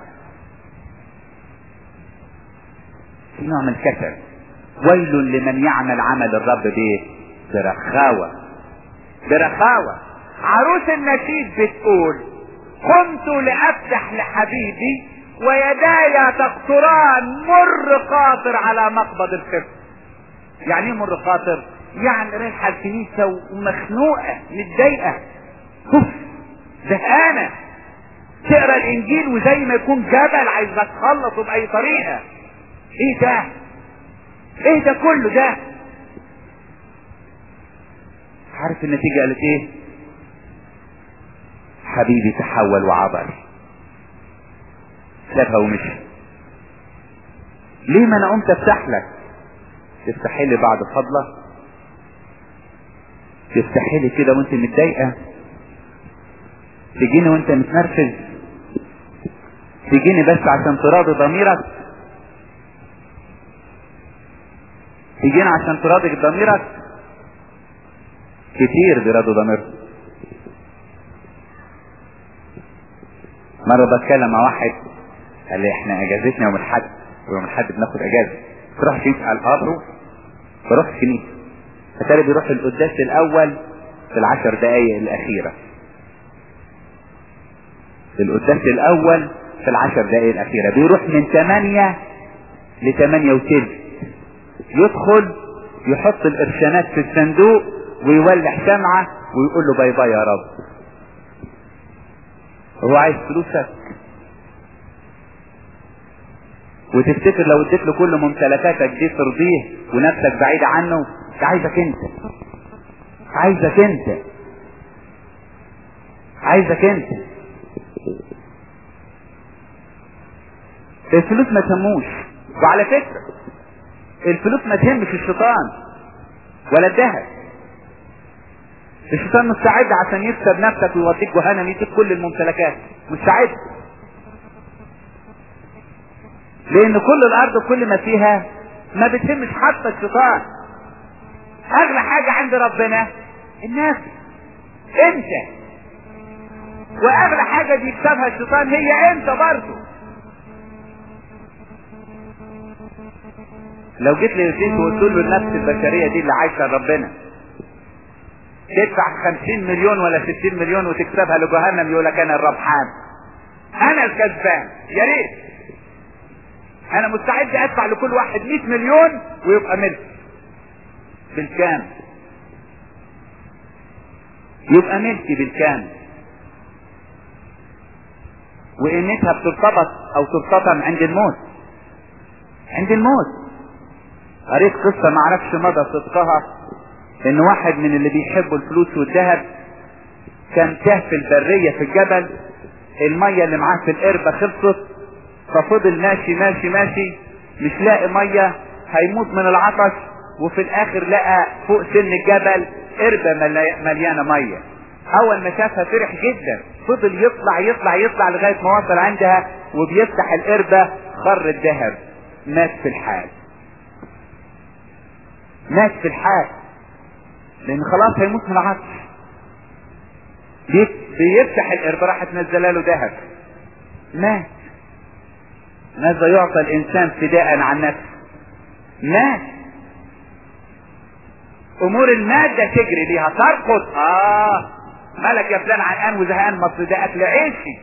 في نوع من الكسل ويل لمن يعمل عمل الرب بايه برخاوة برخاوة عروس النشيد بتقول قمت لأفتح لحبيبي ويداي تقطران مر قاطر على مقبض الخف يعني ايه مر قاطر يعني رايحة الكنيسة ومخنوقة متضايقة كف زهقانة تقرا الانجيل وزي ما يكون جبل عايز تخلصه باي طريقة ايه ده ايه ده كله ده عارف النتيجة قالت ايه حبيبي تحول وعبر سابها ومشي ليه ما انا قمت افتح لك تفتحي لي بعد فضلة تفتحي لي كده وانت متضايقة تجيني وانت متنرفز تجيني بس عشان تراضي ضميرك تجينا عشان تراضي ضميرك كتير بيراضوا ضميرهم مرة بتكلم مع واحد قال لي احنا اجازتنا يوم الاحد ويوم الاحد بناخد اجازة تروح كنيسة على القبر بروح كنيسة فتالي بيروح القداس الاول في العشر دقايق الاخيرة في القداس الاول في العشر دقايق الاخيرة بيروح من 8 ل 8 وتلت يدخل يحط القرشانات في الصندوق ويولع شمعة ويقول له باي باي يا رب هو عايز فلوسك وتفتكر لو اديت له كل ممتلكاتك دي ترضيه ونفسك بعيدة عنه ده عايزك انت عايزك انت عايزك انت الفلوس ما تهموش وعلى فكرة الفلوس ما تهمش الشيطان ولا الذهب الشيطان مستعد عشان يكسب نفسك ويوديك جهنم يديك كل الممتلكات مستعد لان كل الارض وكل ما فيها ما بتهمش حتى الشيطان اغلى حاجة عند ربنا الناس انت واغلى حاجة بيكسبها الشيطان هي انت برضه لو جيت ليوسف وقلت له النفس البشريه دي اللي عايشه ربنا تدفع 50 مليون ولا 60 مليون وتكسبها لجهنم يقول لك انا الربحان انا الكسبان يا ريت انا مستعد ادفع لكل واحد 100 مليون ويبقى ملك بالكامل يبقى ملكي بالكامل وقيمتها بترتبط او ترتطم عند الموت عند الموت قريت قصة معرفش مدى صدقها ان واحد من اللي بيحبوا الفلوس والذهب كان تاه في البرية في الجبل المية اللي معاه في القربة خلصت ففضل ماشي ماشي ماشي مش لاقي مية هيموت من العطش وفي الاخر لقى فوق سن الجبل قربة مليانة مية اول ما شافها فرح جدا فضل يطلع يطلع يطلع لغاية ما وصل عندها وبيفتح القربة خر الذهب مات في الحال مات في الحال لان خلاص هيموت من العطش بيفتح القربة راح تنزل له ذهب مات ماذا يعطى الانسان فداء عن نفسه مات امور المادة تجري بيها ترقص اه مالك يا فلان عرقان وزهقان مصر ده اكل عيشي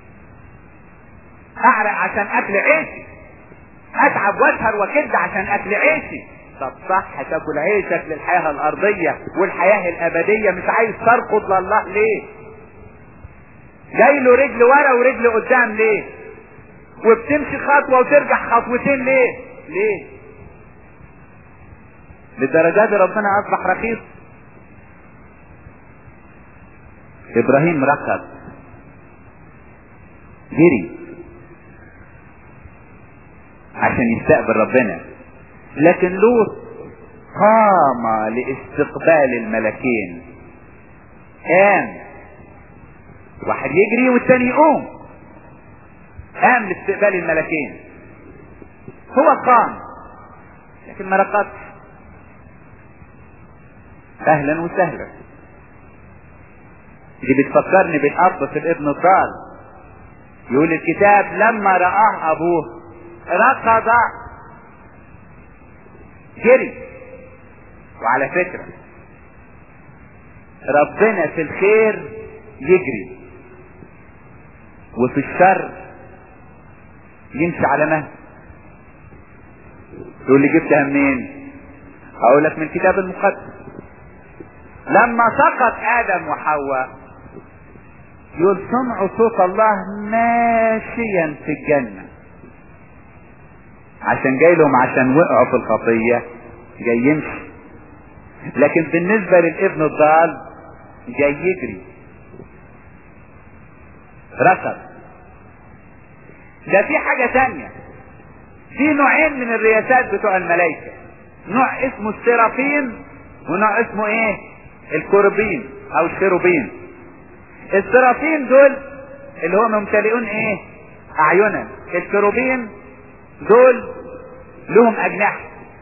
اعرق عشان اكل عيشي اتعب واسهر واكد عشان اكل عيشي طب صح تاكل عيشك للحياة الارضية والحياة الابدية مش عايز ترقض لله ليه جاي له رجل ورا ورجل قدام ليه وبتمشي خطوة وترجع خطوتين ليه ليه للدرجات دي ربنا اصبح رخيص ابراهيم ركض جري عشان يستقبل ربنا لكن لوط قام لاستقبال الملكين قام واحد يجري والتاني يقوم قام لاستقبال الملكين هو قام لكن ما رقدش اهلا وسهلا دي بتفكرني بالاب في الابن الضال يقول الكتاب لما رآه ابوه ركض جري وعلى فكرة ربنا في الخير يجري وفي الشر يمشي على مهل تقول لي جبتها منين اقول لك من الكتاب المقدس لما سقط ادم وحواء يقول سمعوا صوت الله ماشيا في الجنة عشان جاي لهم عشان وقعوا في الخطية جاي يمشي لكن بالنسبة للابن الضال جاي يجري ركض ده في حاجة تانية في نوعين من الرياسات بتوع الملائكة نوع اسمه السرافين ونوع اسمه ايه الكروبين او الشيروبين السرافين دول اللي هم ممتلئون ايه اعينا الكروبين دول لهم اجنحة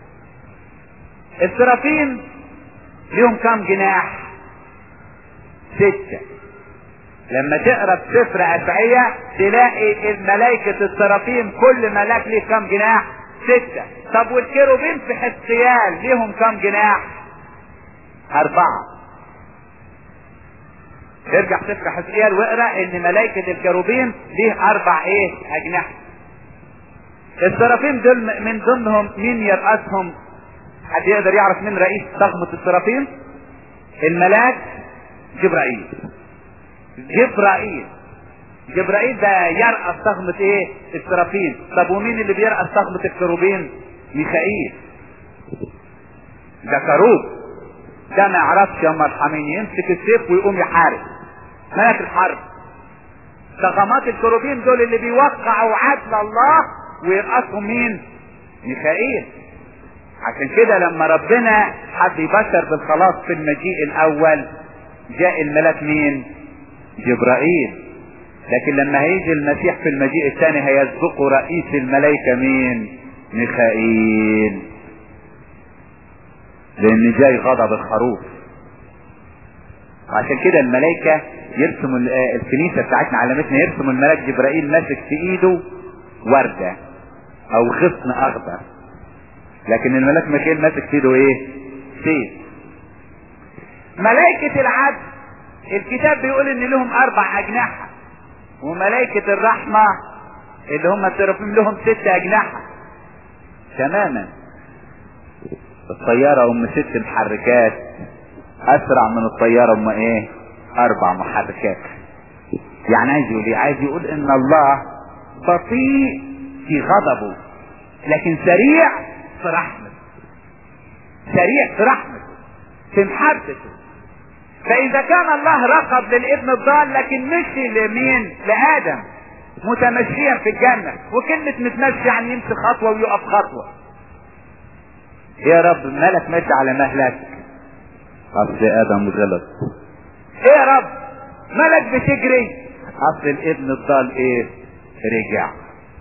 السرافين لهم كم جناح ستة لما تقرا في سفر اشعية تلاقي الملائكة السرافين كل ملاك ليه كم جناح ستة طب والكيروبين في حسيال ليهم كم جناح اربعة ارجع سفر حسيال واقرا ان ملائكة الكروبين ليه اربع ايه اجنحة السرافين دول من ضمنهم مين يرأسهم حد يقدر يعرف مين رئيس ضخمة السرافين الملاك جبرائيل جبرائيل جبرائيل ده يرأس ضخمة ايه السرافين طب ومين اللي بيرأس ضخمة الكروبين ميخائيل ده كروب ده ما يعرفش يا مرحمين يمسك السيف ويقوم يحارب ملك الحرب ضخامات الكروبين دول اللي بيوقعوا عدل الله ويرأسهم مين ميخائيل عشان كده لما ربنا حب يبشر بالخلاص في المجيء الاول جاء الملاك مين جبرائيل لكن لما هيجي المسيح في المجيء الثاني هيسبقه رئيس الملائكة مين ميخائيل لان جاي غضب الخروف وعشان كده الملائكة يرسموا الكنيسة بتاعتنا علمتنا يرسموا الملاك جبرائيل ماسك في ايده وردة او غصن اخضر لكن الملاك ميكائيل ماسك في ايده ايه سيف ملائكة العدل الكتاب بيقول ان لهم اربع اجنحة وملائكة الرحمة اللي هم الترافيم لهم ست اجنحة تماما الطيارة ام ست محركات اسرع من الطيارة ام ايه اربع محركات يعني عايز يقول ايه عايز يقول ان الله بطيء في غضبه لكن سريع في رحمته سريع في رحمته في محبته فاذا كان الله رقب للابن الضال لكن مشي لمين لادم متمشيا في الجنة وكلمة متمشي يعني يمشي خطوة ويقف خطوة يا رب مالك ماشي على مهلك اصل ادم غلط ايه يا رب مالك بتجري اصل الابن الضال ايه رجع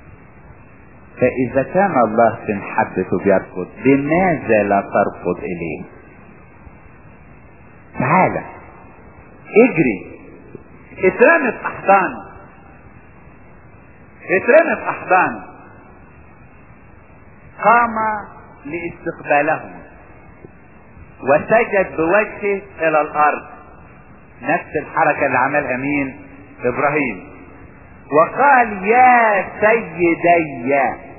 فاذا كان الله في محبته بيرفض لماذا لا ترفض اليه تعالى اجري اترمي في احضانه اترمي في احضانه قام لاستقبالهم وسجد بوجهه الى الارض نفس الحركة اللي عملها مين ابراهيم وقال يا سيدي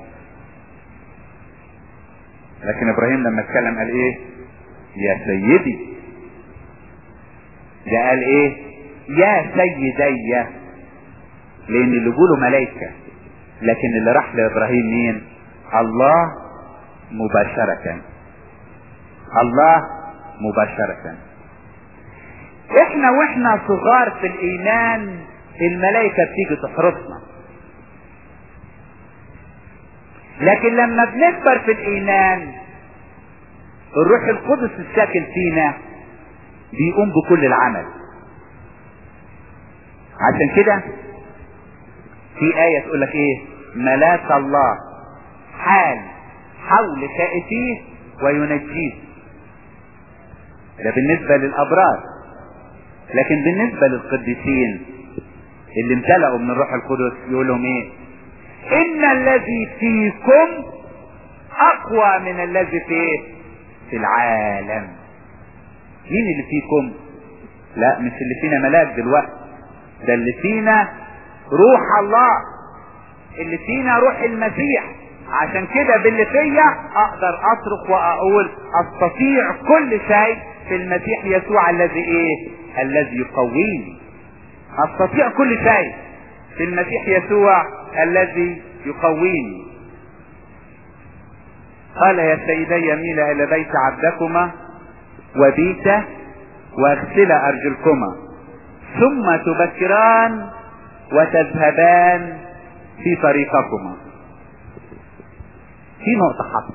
لكن ابراهيم لما اتكلم قال ايه يا سيدي ده قال ايه يا سيدي لان اللي جوله ملائكة لكن اللي راح لابراهيم مين الله مباشرة الله مباشرة احنا واحنا صغار في الايمان الملائكة بتيجي تحرسنا لكن لما بنكبر في الايمان الروح القدس الساكن فينا بيقوم بكل العمل عشان كده في آية تقول لك ايه ملاك الله حال حول خائفيه وينجيه ده بالنسبة للأبرار لكن بالنسبة للقديسين اللي امتلأوا من الروح القدس يقول لهم ايه ان الذي فيكم اقوى من الذي في ايه في العالم مين اللي فيكم لا مش اللي فينا ملاك دلوقتي ده اللي فينا روح الله اللي فينا روح المسيح عشان كده باللي فيا اقدر اصرخ واقول استطيع كل شيء في المسيح يسوع الذي ايه الذي يقويني استطيع كل شيء في المسيح يسوع الذي يقويني قال يا سيدي ميل الى بيت عبدكما وبيت واغسل ارجلكما ثم تبكران وتذهبان في طريقكما في نقطة حق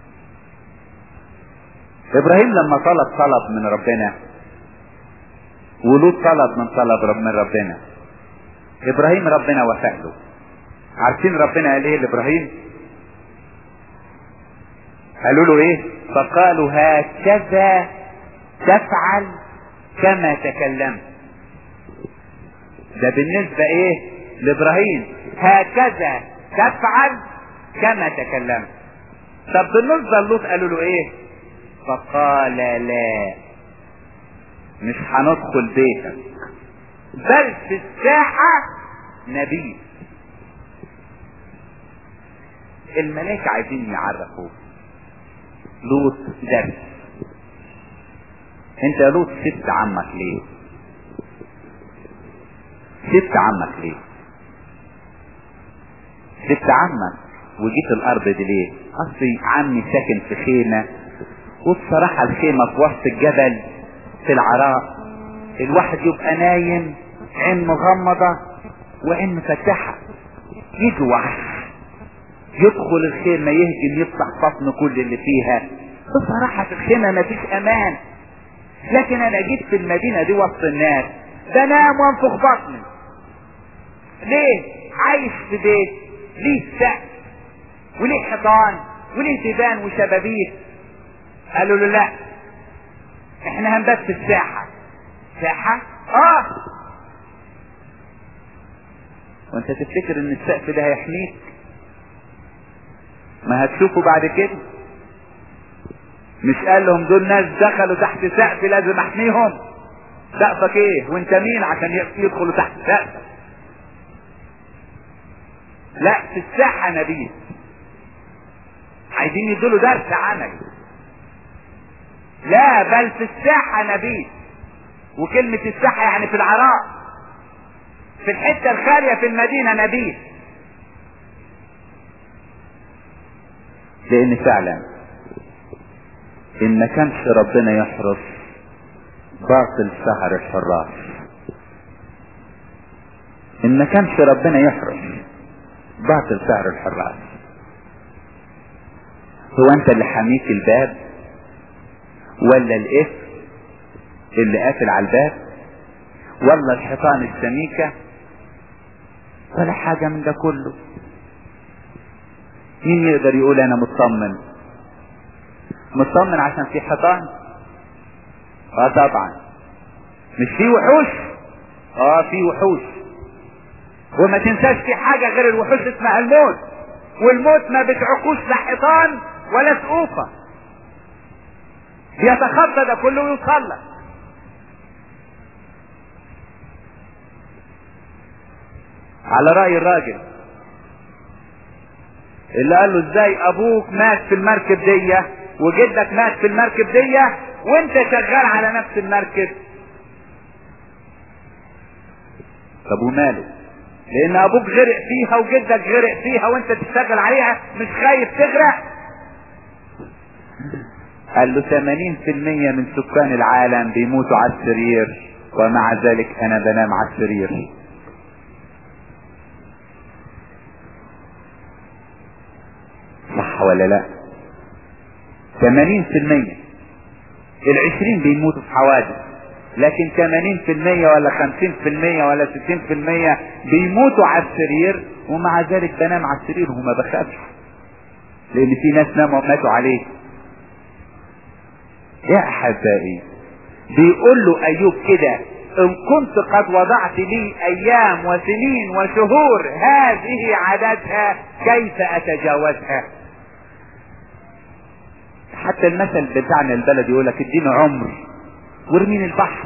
ابراهيم لما طلب طلب من ربنا ولوط طلب من طلب رب من ربنا ابراهيم ربنا وفق له عارفين ربنا قال ايه لابراهيم قالوا له ايه فقالوا هكذا تفعل كما تكلمت ده بالنسبة ايه لابراهيم هكذا تفعل كما تكلمت طب بالنسبة للوط قالوا له ايه فقال لا مش هندخل بيتك بل في الساحة نبي الملائكة عايزين يعرفوا لوط درس انت يا لوط سبت عمك ليه سبت عمك ليه سبت عمك وجيت الارض دي ليه اصلي عمي ساكن في خيمة وبصراحة الخيمة في وسط الجبل في العراء الواحد يبقى نايم عين مغمضة وعين مفتحة يجي وحش يدخل الخيمة يهجم يفتح بطن كل اللي فيها بصراحة في الخيمة مفيش امان لكن انا جيت في المدينة دي وسط الناس بنام وانفخ بطني ليه عايش في بيت ليه سقف وليه حيطان وليه ديبان وشبابيك قالوا له لا احنا هنبات في الساحة ساحة اه وانت تفتكر ان السقف ده هيحميك ما هتشوفه بعد كده مش قال لهم دول ناس دخلوا تحت سقف لازم احميهم سقفك ايه وانت مين عشان يدخلوا تحت سقفك لا في الساحة نبيل عايزين يدوا درس عملي لا بل في الساحة نبيل وكلمة الساحة يعني في العراء في الحتة الخالية في المدينة نبيل لان فعلا ان ما كانش ربنا يحرس باطل سهر الحراس ان ما كانش ربنا يحرس باطل سهر الحراس هو انت اللي حميك الباب ولا القفل اللي قافل على الباب ولا الحيطان السميكة ولا حاجة من ده كله مين يقدر يقول انا مطمن مطمن عشان في حيطان اه طبعا مش في وحوش اه في وحوش وما تنساش في حاجة غير الوحوش اسمها الموت والموت ما بتعقوش لا حيطان ولا سقوفة بيتخطى ده كله ويوصل لك على رأي الراجل اللي قال له ازاي ابوك مات في المركب دي وجدك مات في المركب دي وانت شغال على نفس المركب طب وماله لان ابوك غرق فيها وجدك غرق فيها وانت تشتغل عليها مش خايف تغرق قال له 80% من سكان العالم بيموتوا على السرير ومع ذلك انا بنام على السرير صح ولا لا 80% العشرين بيموتوا في حوادث لكن 80% ولا 50% ولا 60% بيموتوا على السرير ومع ذلك بنام على السرير وما بخافش لان في ناس ناموا ماتوا عليه يا احبائي بيقول له ايوب كده ان كنت قد وضعت لي ايام وسنين وشهور هذه عددها كيف اتجاوزها حتى المثل بتاعنا البلد يقول لك اديني عمر وارميني البحر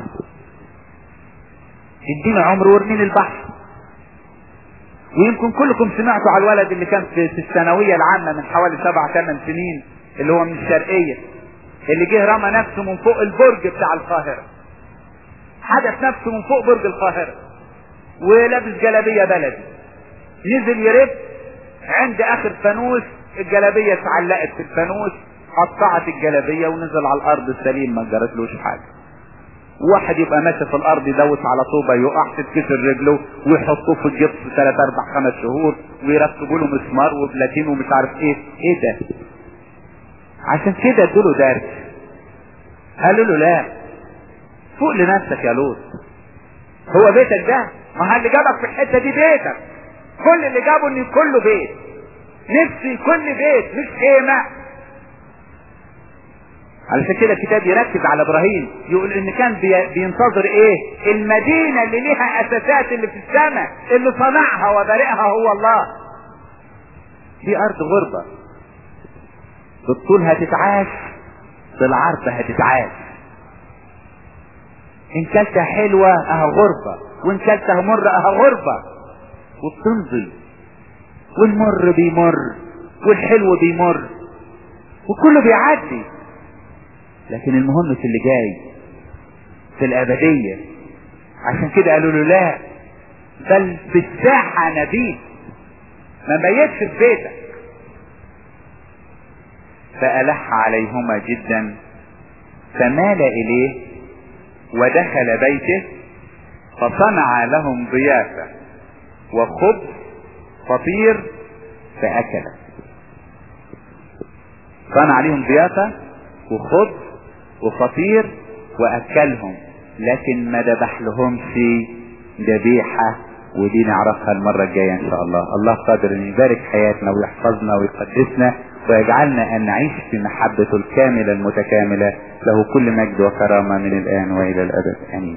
اديني عمر وارميني البحر ويمكن كلكم سمعتوا على الولد اللي كان في الثانوية العامة من حوالي سبع ثمان سنين اللي هو من الشرقية اللي جه رمى نفسه من فوق البرج بتاع القاهرة حدث نفسه من فوق برج القاهرة ولابس جلابية بلدي نزل يرب عند اخر فانوس الجلابية اتعلقت في الفانوس قطعت الجلابية ونزل على الارض السليم ما جرتلوش حاجة واحد يبقى ماشي في الارض يدوس على طوبة يقع تتكسر رجله ويحطوه في الجبس ثلاث اربع خمس شهور ويركبوا له مسمار وبلاتين ومش عارف ايه ايه ده عشان كده ادوا له درس قالوا له لا فوق لنفسك يا لوط هو بيتك ده ما اللي جابك في الحته دي بيتك كل اللي جابه ان كله بيت نفسي كل بيت مش خيمه علشان كده الكتاب يركز على ابراهيم يقول ان كان بي بينتظر ايه المدينه اللي ليها اساسات اللي في السماء اللي صنعها وبارئها هو الله دي ارض غربه بالطول هتتعاش بالعرض هتتعاش ان كلتها حلوة اها غربة وان كلتها مرة اها غربة وبتمضي والمر بيمر والحلو بيمر وكله بيعدي لكن المهم في اللي جاي في الابدية عشان كده قالوا له لا بل في الساحة نبيت ما بيتش في بيتك فألح عليهما جدا فمال إليه ودخل بيته فصنع لهم ضيافة وخبز فطير فأكل صنع عليهم ضيافة وخبز وفطير وأكلهم لكن ما ذبح لهمش ذبيحة ودي نعرفها المرة الجاية إن شاء الله الله قادر أن يبارك حياتنا ويحفظنا ويقدسنا ويجعلنا أن نعيش في محبته الكاملة المتكاملة له كل مجد وكرامة من الآن وإلى الأبد آمين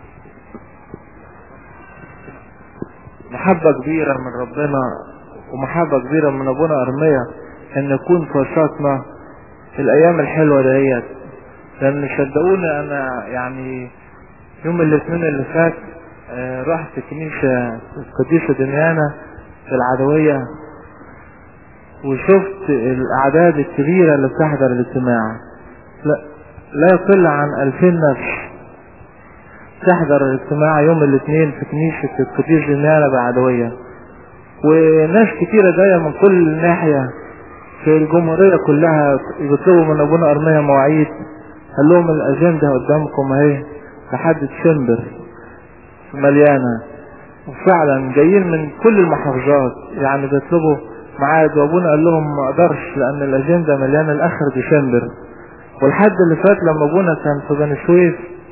محبة كبيرة من ربنا ومحبة كبيرة من أبونا أرمية أن يكون في وسطنا الايام الحلوة دهيت لان صدقوني انا يعني يوم الاثنين اللي فات آه، رحت كنيسة القديسة دميانة في العدوية وشفت الاعداد الكبيرة اللي بتحضر الاجتماع لا, لا يقل عن الفين نفس تحضر الاجتماع يوم الاثنين في كنيسة القديس دميانة بعدوية وناس كتيرة جاية من كل ناحية في الجمهورية كلها بيطلبوا من ابونا ارمية مواعيد قال لهم الاجندة قدامكم اهي لحد ديسمبر مليانة وفعلا جايين من كل المحافظات يعني بيطلبوا ميعاد وابونا قال لهم ما اقدرش لان الاجندة مليانة لاخر ديسمبر والحد اللي فات لما ابونا كان في بني سويف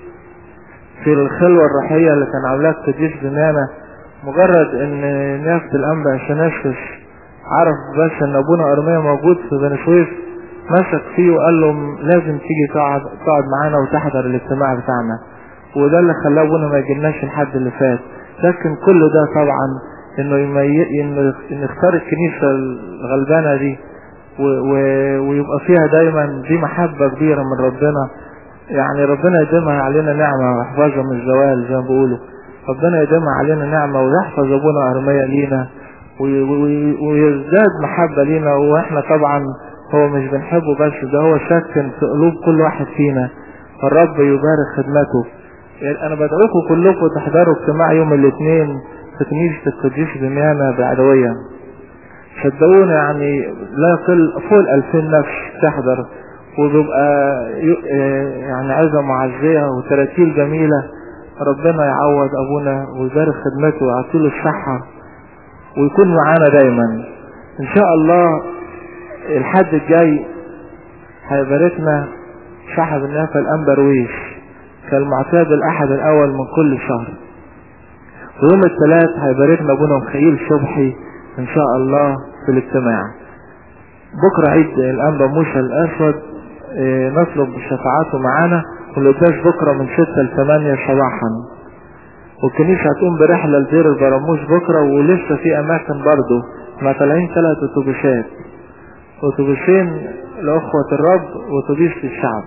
في الخلوة الروحية اللي كان عاملاها القديس بنانة مجرد ان نيافة الانبا عشاناسكس عرف بس ان ابونا ارمية موجود في بني سويف مسك فيه وقال له لازم تيجي تقعد تقعد معانا وتحضر الاجتماع بتاعنا وده اللي خلاه ابونا ما يجيلناش الحد اللي فات لكن كل ده طبعا انه يمي... انه إنه يختار الكنيسة الغلبانة دي و... و... ويبقى فيها دايما دي محبة كبيرة من ربنا يعني ربنا يديمها علينا نعمة ويحفظها من الزوال زي ما بيقولوا ربنا يديمها علينا نعمة ويحفظ ابونا ارمية لينا وي... وي... ويزداد محبة لينا واحنا طبعا هو مش بنحبه بس ده هو ساكن في قلوب كل واحد فينا فالرب يبارك خدمته يعني انا بدعوكم كلكم تحضروا اجتماع يوم الاثنين في كنيسة القديس دميانة بعدوية صدقوني يعني لا يقل فوق الألفين نفس تحضر وبيبقى يعني عزة معزية وتراتيل جميلة ربنا يعوض أبونا ويبارك خدمته ويعطيله الصحة ويكون معانا دايما إن شاء الله الحد الجاي هيباركنا صاحب النافة الأنبرويش كالمعتاد الأحد الأول من كل شهر ويوم الثلاث هيباركنا أبونا مخيل صبحي إن شاء الله في الاجتماع بكرة عيد الأنبا موسى الأسود اه نطلب شفاعاته معانا والقداس بكرة من ستة لثمانية صباحا والكنيسة هتقوم برحلة لدير البراموس بكرة ولسه في أماكن برضه احنا طالعين ثلاث أتوبيسات أتوبيسين لأخوة الرب وأتوبيس للشعب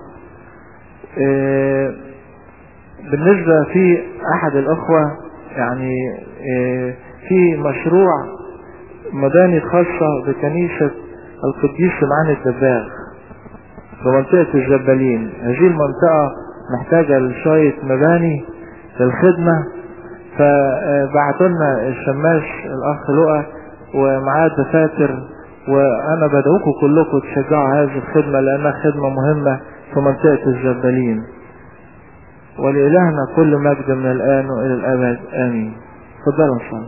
اه بالنسبة في أحد الأخوة يعني اه في مشروع مباني خاصة بكنيسة القديس سمعان الدباغ في منطقة الجبالين هذه المنطقة محتاجة لشوية مباني للخدمة فبعتوا لنا الشماش الأخ لؤى ومعاه دفاتر وأنا بدعوكم كلكم تشجعوا هذه الخدمة لأنها خدمة مهمة في منطقة الجبالين ولإلهنا كل مجد من الآن وإلى الأبد آمين تفضلوا صلوا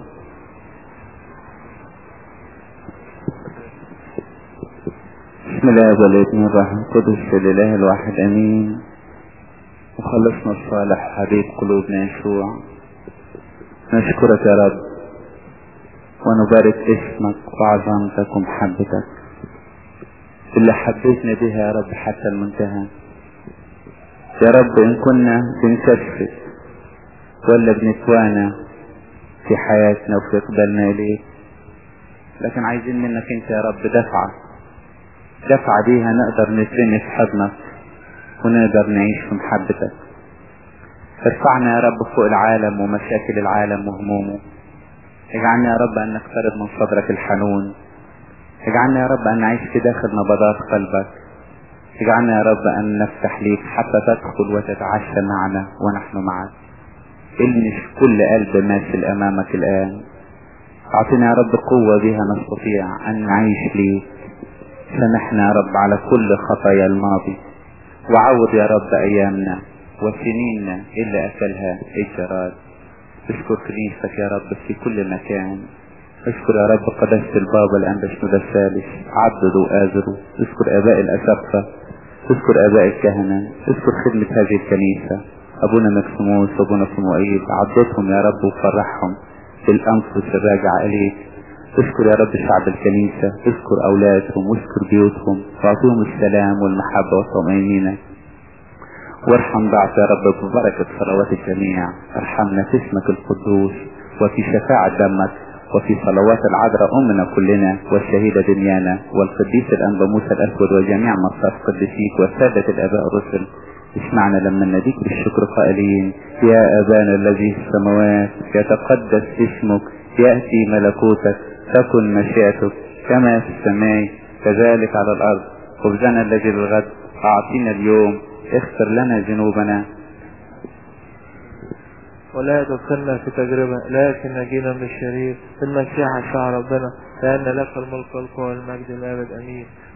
بسم الله والابن الروح القدس لله الواحد امين وخلصنا الصالح حبيب قلوبنا يسوع نشكرك يا رب ونبارك اسمك وعظمتك ومحبتك اللي حبيتنا بها يا رب حتى المنتهى يا رب ان كنا بنكسف ولا بنتوانى في حياتنا وفي اقبالنا اليك لكن عايزين منك انت يا رب دفعه دفعة بيها نقدر نترمي في حضنك ونقدر نعيش في محبتك ارفعنا يا رب فوق العالم ومشاكل العالم وهمومه اجعلنا يا رب ان نقترب من صدرك الحنون اجعلنا يا رب ان نعيش في داخل نبضات قلبك اجعلنا يا رب ان نفتح ليك حتى تدخل وتتعشى معنا ونحن معك المس كل قلب ماسل امامك الان اعطنا يا رب قوة بها نستطيع ان نعيش ليك سامحنا يا رب على كل خطايا الماضي وعوض يا رب ايامنا وسنيننا اللي اكلها الجراد اشكر كنيستك يا رب في كل مكان اشكر يا رب قداسة البابا الانبا شنودة الثالث عددوا وآزروا اشكر اباء الاسقفة اشكر اباء الكهنة اشكر خدمة هذه الكنيسة ابونا مكسموس وابونا صموئيل عدتهم يا رب وفرحهم بالانفس الراجعة اليك اذكر يا رب شعب الكنيسة اذكر اولادهم واذكر بيوتهم واعطيهم السلام والمحبة والطمأنينة وارحم ضعف يا رب ببركة صلوات الجميع ارحمنا في اسمك القدوس وفي شفاعة دمك وفي صلوات العذراء أمنا كلنا والشهيدة دنيانا والقديس الأنبا موسى الأسود وجميع مصاف قدسيك والسادة الآباء الرسل اسمعنا لما نديك بالشكر قائلين يا أبانا الذي في السماوات يتقدس اسمك يأتي ملكوتك تكن مشيئتك كما في السماء كذلك على الأرض خبزنا الذي بالغد أعطينا اليوم اغفر لنا ذنوبنا ولا تدخلنا في تجربة لكن نجينا من الشرير المسيح شاء ربنا لأن لك الملك والقوة والمجد الأبد أمين